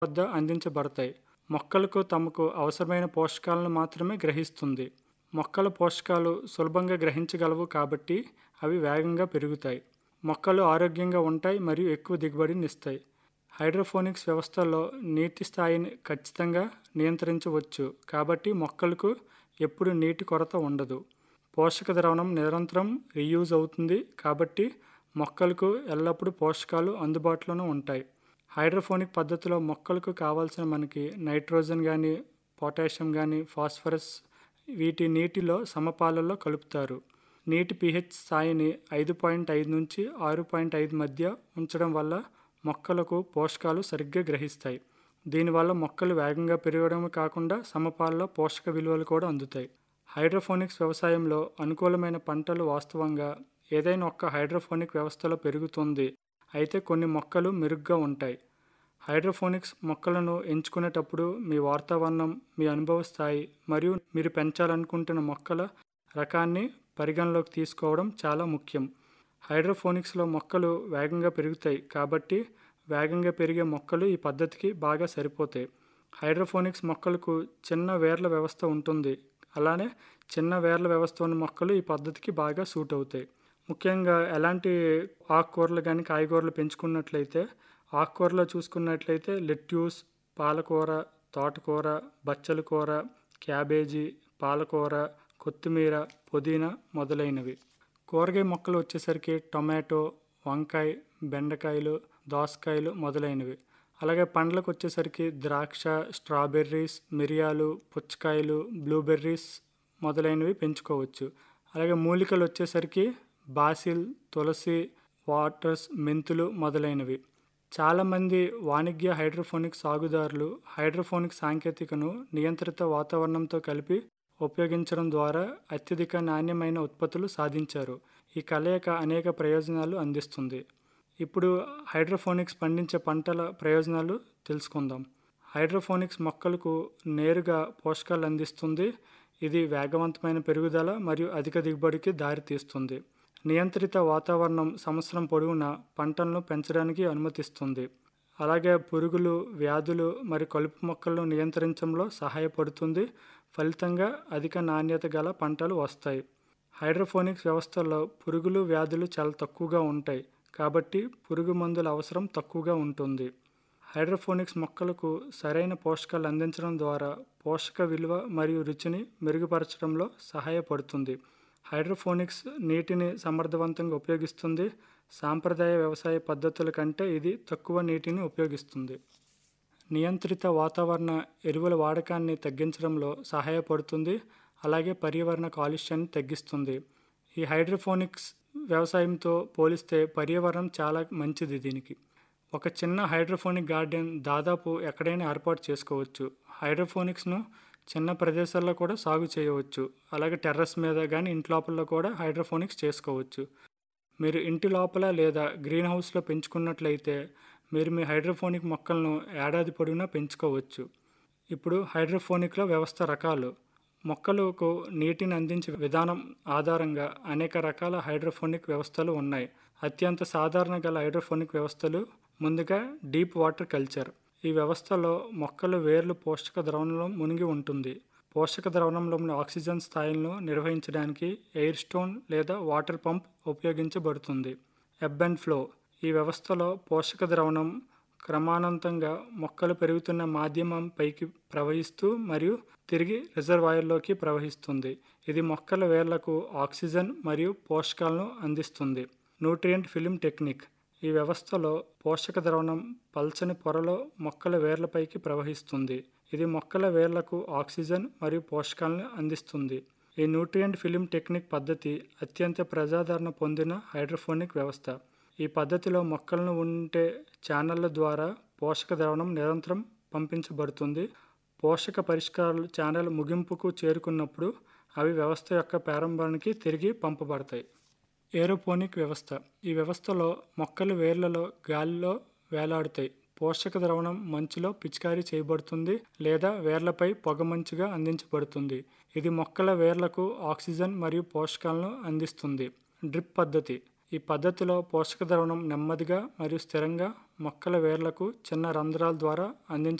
వద్ద అందించబడతాయి మొక్కలకు తమకు అవసరమైన పోషకాలను మాత్రమే గ్రహిస్తుంది మొక్కల పోషకాలు సులభంగా గ్రహించగలవు కాబట్టి అవి వేగంగా పెరుగుతాయి మొక్కలు ఆరోగ్యంగా ఉంటాయి మరియు ఎక్కువ దిగుబడిని ఇస్తాయి హైడ్రోఫోనిక్స్ వ్యవస్థల్లో నీటి స్థాయిని ఖచ్చితంగా నియంత్రించవచ్చు కాబట్టి మొక్కలకు ఎప్పుడు నీటి కొరత ఉండదు పోషక ద్రవణం నిరంతరం రీయూజ్ అవుతుంది కాబట్టి మొక్కలకు ఎల్లప్పుడూ పోషకాలు అందుబాటులోనూ ఉంటాయి హైడ్రోఫోనిక్ పద్ధతిలో మొక్కలకు కావాల్సిన మనకి నైట్రోజన్ కానీ పొటాషియం కానీ ఫాస్ఫరస్ వీటి నీటిలో సమపాలలో కలుపుతారు నీటి పిహెచ్ స్థాయిని ఐదు పాయింట్ ఐదు నుంచి ఆరు పాయింట్ ఐదు మధ్య ఉంచడం వల్ల మొక్కలకు పోషకాలు సరిగ్గా గ్రహిస్తాయి దీనివల్ల మొక్కలు వేగంగా పెరగడమే కాకుండా సమపాలలో పోషక విలువలు కూడా అందుతాయి హైడ్రోఫోనిక్స్ వ్యవసాయంలో అనుకూలమైన పంటలు వాస్తవంగా ఏదైనా ఒక్క హైడ్రోఫోనిక్ వ్యవస్థలో పెరుగుతుంది అయితే కొన్ని మొక్కలు మెరుగ్గా ఉంటాయి హైడ్రోఫోనిక్స్ మొక్కలను ఎంచుకునేటప్పుడు మీ వాతావరణం మీ అనుభవ స్థాయి మరియు మీరు పెంచాలనుకుంటున్న మొక్కల రకాన్ని పరిగణలోకి తీసుకోవడం చాలా ముఖ్యం హైడ్రోఫోనిక్స్లో మొక్కలు వేగంగా పెరుగుతాయి కాబట్టి వేగంగా పెరిగే మొక్కలు ఈ పద్ధతికి బాగా సరిపోతాయి హైడ్రోఫోనిక్స్ మొక్కలకు చిన్న వేర్ల వ్యవస్థ ఉంటుంది అలానే చిన్న వేర్ల వ్యవస్థ ఉన్న మొక్కలు ఈ పద్ధతికి బాగా సూట్ అవుతాయి ముఖ్యంగా ఎలాంటి ఆకుకూరలు కానీ కాయగూరలు పెంచుకున్నట్లయితే ఆకుకూరలో చూసుకున్నట్లయితే లెట్యూస్ పాలకూర తోటకూర బచ్చల కూర క్యాబేజీ పాలకూర కొత్తిమీర పుదీనా మొదలైనవి కూరగాయ మొక్కలు వచ్చేసరికి టొమాటో వంకాయ బెండకాయలు దోసకాయలు మొదలైనవి అలాగే పండ్లకు వచ్చేసరికి ద్రాక్ష స్ట్రాబెర్రీస్ మిరియాలు పుచ్చకాయలు బ్లూబెర్రీస్ మొదలైనవి పెంచుకోవచ్చు అలాగే మూలికలు వచ్చేసరికి బాసిల్ తులసి వాటర్స్ మెంతులు మొదలైనవి చాలామంది వాణిజ్య హైడ్రోఫోనిక్ సాగుదారులు హైడ్రోఫోనిక్ సాంకేతికను నియంత్రిత వాతావరణంతో కలిపి ఉపయోగించడం ద్వారా అత్యధిక నాణ్యమైన ఉత్పత్తులు సాధించారు ఈ కలయిక అనేక ప్రయోజనాలు అందిస్తుంది ఇప్పుడు హైడ్రోఫోనిక్స్ పండించే పంటల ప్రయోజనాలు తెలుసుకుందాం హైడ్రోఫోనిక్స్ మొక్కలకు నేరుగా పోషకాలు అందిస్తుంది ఇది వేగవంతమైన పెరుగుదల మరియు అధిక దిగుబడికి దారితీస్తుంది నియంత్రిత వాతావరణం సంవత్సరం పొడవునా పంటలను పెంచడానికి అనుమతిస్తుంది అలాగే పురుగులు వ్యాధులు మరి కలుపు మొక్కలను నియంత్రించడంలో సహాయపడుతుంది ఫలితంగా అధిక నాణ్యత గల పంటలు వస్తాయి హైడ్రోఫోనిక్స్ వ్యవస్థల్లో పురుగులు వ్యాధులు చాలా తక్కువగా ఉంటాయి కాబట్టి పురుగు మందుల అవసరం తక్కువగా ఉంటుంది హైడ్రోఫోనిక్స్ మొక్కలకు సరైన పోషకాలు అందించడం ద్వారా పోషక విలువ మరియు రుచిని మెరుగుపరచడంలో సహాయపడుతుంది హైడ్రోఫోనిక్స్ నీటిని సమర్థవంతంగా ఉపయోగిస్తుంది సాంప్రదాయ వ్యవసాయ పద్ధతుల కంటే ఇది తక్కువ నీటిని ఉపయోగిస్తుంది నియంత్రిత వాతావరణ ఎరువుల వాడకాన్ని తగ్గించడంలో సహాయపడుతుంది అలాగే పర్యావరణ కాలుష్యాన్ని తగ్గిస్తుంది ఈ హైడ్రోఫోనిక్స్ వ్యవసాయంతో పోలిస్తే పర్యావరణం చాలా మంచిది దీనికి ఒక చిన్న హైడ్రోఫోనిక్ గార్డెన్ దాదాపు ఎక్కడైనా ఏర్పాటు చేసుకోవచ్చు హైడ్రోఫోనిక్స్ను చిన్న ప్రదేశాల్లో కూడా సాగు చేయవచ్చు అలాగే టెర్రస్ మీద కానీ ఇంటి లోపల కూడా హైడ్రోఫోనిక్స్ చేసుకోవచ్చు మీరు ఇంటి లోపల లేదా గ్రీన్ హౌస్లో పెంచుకున్నట్లయితే మీరు మీ హైడ్రోఫోనిక్ మొక్కలను ఏడాది పొడవునా పెంచుకోవచ్చు ఇప్పుడు హైడ్రోఫోనిక్లో వ్యవస్థ రకాలు మొక్కలకు నీటిని అందించే విధానం ఆధారంగా అనేక రకాల హైడ్రోఫోనిక్ వ్యవస్థలు ఉన్నాయి అత్యంత సాధారణ గల హైడ్రోఫోనిక్ వ్యవస్థలు ముందుగా డీప్ వాటర్ కల్చర్ ఈ వ్యవస్థలో మొక్కలు వేర్లు పోషక ద్రవణంలో మునిగి ఉంటుంది పోషక ద్రవణంలోని ఆక్సిజన్ స్థాయిలను నిర్వహించడానికి ఎయిర్ స్టోన్ లేదా వాటర్ పంప్ ఉపయోగించబడుతుంది ఎబ్ అండ్ ఫ్లో ఈ వ్యవస్థలో పోషక ద్రవణం క్రమానంతంగా మొక్కలు పెరుగుతున్న మాధ్యమం పైకి ప్రవహిస్తూ మరియు తిరిగి రిజర్వాయర్లోకి ప్రవహిస్తుంది ఇది మొక్కల వేర్లకు ఆక్సిజన్ మరియు పోషకాలను అందిస్తుంది న్యూట్రియంట్ ఫిలిం టెక్నిక్ ఈ వ్యవస్థలో పోషక ద్రవణం పల్చని పొరలో మొక్కల వేర్లపైకి ప్రవహిస్తుంది ఇది మొక్కల వేర్లకు ఆక్సిజన్ మరియు పోషకాలను అందిస్తుంది ఈ న్యూట్రియంట్ ఫిలిం టెక్నిక్ పద్ధతి అత్యంత ప్రజాదరణ పొందిన హైడ్రోఫోనిక్ వ్యవస్థ ఈ పద్ధతిలో మొక్కలను ఉంటే ఛానళ్ల ద్వారా పోషక ద్రవణం నిరంతరం పంపించబడుతుంది పోషక పరిష్కారాలు ఛానల్ ముగింపుకు చేరుకున్నప్పుడు అవి వ్యవస్థ యొక్క ప్రారంభానికి తిరిగి పంపబడతాయి ఏరోపోనిక్ వ్యవస్థ ఈ వ్యవస్థలో మొక్కలు వేర్లలో గాలిలో వేలాడుతాయి పోషక ద్రవణం మంచులో పిచికారీ చేయబడుతుంది లేదా వేర్లపై పొగమంచుగా అందించబడుతుంది ఇది మొక్కల వేర్లకు ఆక్సిజన్ మరియు పోషకాలను అందిస్తుంది డ్రిప్ పద్ధతి ఈ పద్ధతిలో పోషక ద్రవణం నెమ్మదిగా మరియు స్థిరంగా మొక్కల వేర్లకు చిన్న రంధ్రాల ద్వారా అందించ